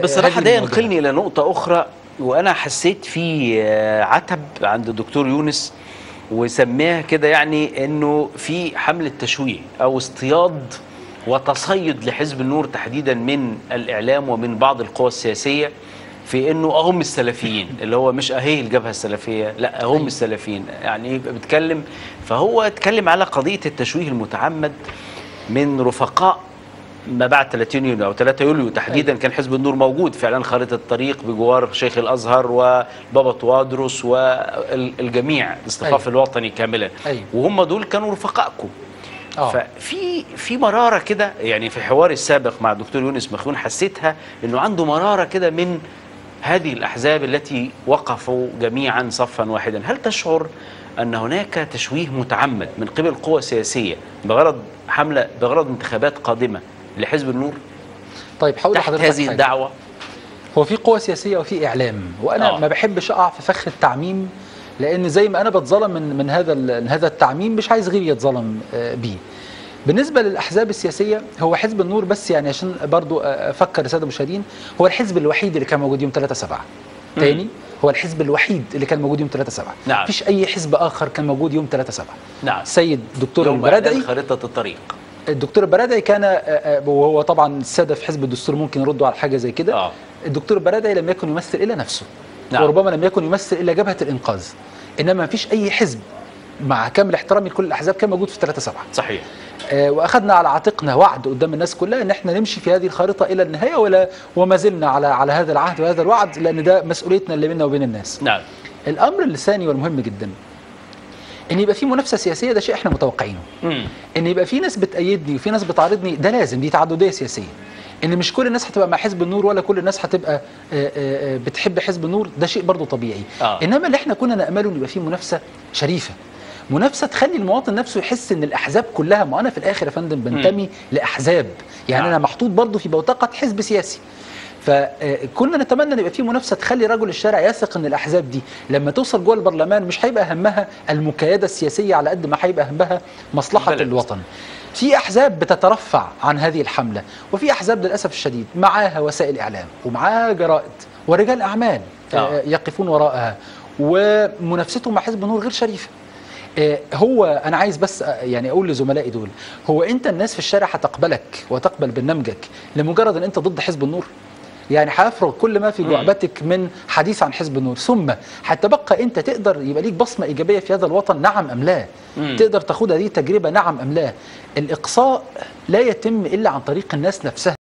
بصراحه هذه ده المواجهة. ينقلني الى نقطه اخرى وانا حسيت في آه، عتب عند الدكتور يونس وسماها كده يعني انه في حمله تشويه او اصطياد وتصيد لحزب النور تحديدا من الاعلام ومن بعض القوى السياسيه في انه هم السلفيين اللي هو مش اهي الجبهه السلفيه لا هم السلفيين يعني يبقى بيتكلم فهو اتكلم على قضيه التشويه المتعمد من رفقاء ما بعد 30 يونيو او 3 يوليو تحديدا كان حزب النور موجود في اعلان خارطه الطريق بجوار شيخ الازهر وبابا توادرس والجميع الاصطفاف أيوة. الوطني كاملا أيوة. وهم دول كانوا رفقائكم آه. ففي في مراره كده يعني في حواري السابق مع الدكتور يونس مخيون حسيتها انه عنده مراره كده من هذه الاحزاب التي وقفوا جميعا صفا واحدا هل تشعر ان هناك تشويه متعمد من قبل قوى سياسيه بغرض حمله بغرض انتخابات قادمه لحزب النور طيب هقول تحت لحضرتك هذه حاجة. الدعوه هو في قوى سياسيه وفي اعلام وانا آه. ما بحبش اقع في فخ التعميم لان زي ما انا بتظلم من من هذا ال- من هذا التعميم مش عايز غيري يتظلم آه، بيه بالنسبه للاحزاب السياسيه هو حزب النور بس يعني عشان برضو آه، افكر الساده المشاهدين هو الحزب الوحيد اللي كان موجود يوم 3 7 تاني هو الحزب الوحيد اللي كان موجود يوم 3 7 نعم. مفيش اي حزب اخر كان موجود يوم 3 7 نعم السيد دكتور يوم إعلان البرادعي خارطه الطريق الدكتور البرادعي كان آه، آه، وهو طبعا الساده في حزب الدستور ممكن يردوا على حاجه زي كده آه. الدكتور البرادعي لم يكن يمثل الا نفسه نعم. وربما لم يكن يمثل الا جبهه الانقاذ انما ما فيش اي حزب مع كامل احترامي لكل الاحزاب كان موجود في 3 7 صحيح آه، واخذنا على عاتقنا وعد قدام الناس كلها ان احنا نمشي في هذه الخارطه الى النهايه ولا وما زلنا على على هذا العهد وهذا الوعد لان ده مسؤوليتنا اللي بيننا وبين الناس نعم الامر الثاني والمهم جدا ان يبقى في منافسه سياسيه ده شيء احنا متوقعينه مم. ان يبقى في ناس بتأيدني وفي ناس بتعارضني ده لازم دي تعدديه سياسيه ان مش كل الناس هتبقى مع حزب النور ولا كل الناس هتبقى آه، آه، آه، بتحب حزب النور ده شيء برضه طبيعي آه. انما اللي احنا كنا نامله ان يبقى في منافسه شريفه منافسه تخلي المواطن نفسه يحس ان الاحزاب كلها ما انا في الاخر يا فندم بنتمي لاحزاب يعني نعم. انا محطوط برضه في بوتقه حزب سياسي فكنا نتمنى ان يبقى في منافسه تخلي رجل الشارع يثق ان الاحزاب دي لما توصل جوه البرلمان مش هيبقى همها المكايده السياسيه على قد ما هيبقى همها مصلحه البلد. الوطن في احزاب بتترفع عن هذه الحمله وفي احزاب للاسف الشديد معاها وسائل اعلام ومعاها جرائد ورجال اعمال آه. آه، يقفون وراءها ومنافستهم مع حزب النور غير شريفه آه، هو انا عايز بس آه، يعني اقول لزملائي دول هو انت الناس في الشارع هتقبلك وتقبل برنامجك لمجرد ان انت ضد حزب النور يعني هيفرغ كل ما في جعبتك من حديث عن حزب النور ثم هتبقى انت تقدر يبقى ليك بصمه ايجابيه في هذا الوطن نعم ام لا مم. تقدر تاخد هذه التجربه نعم ام لا الاقصاء لا يتم الا عن طريق الناس نفسها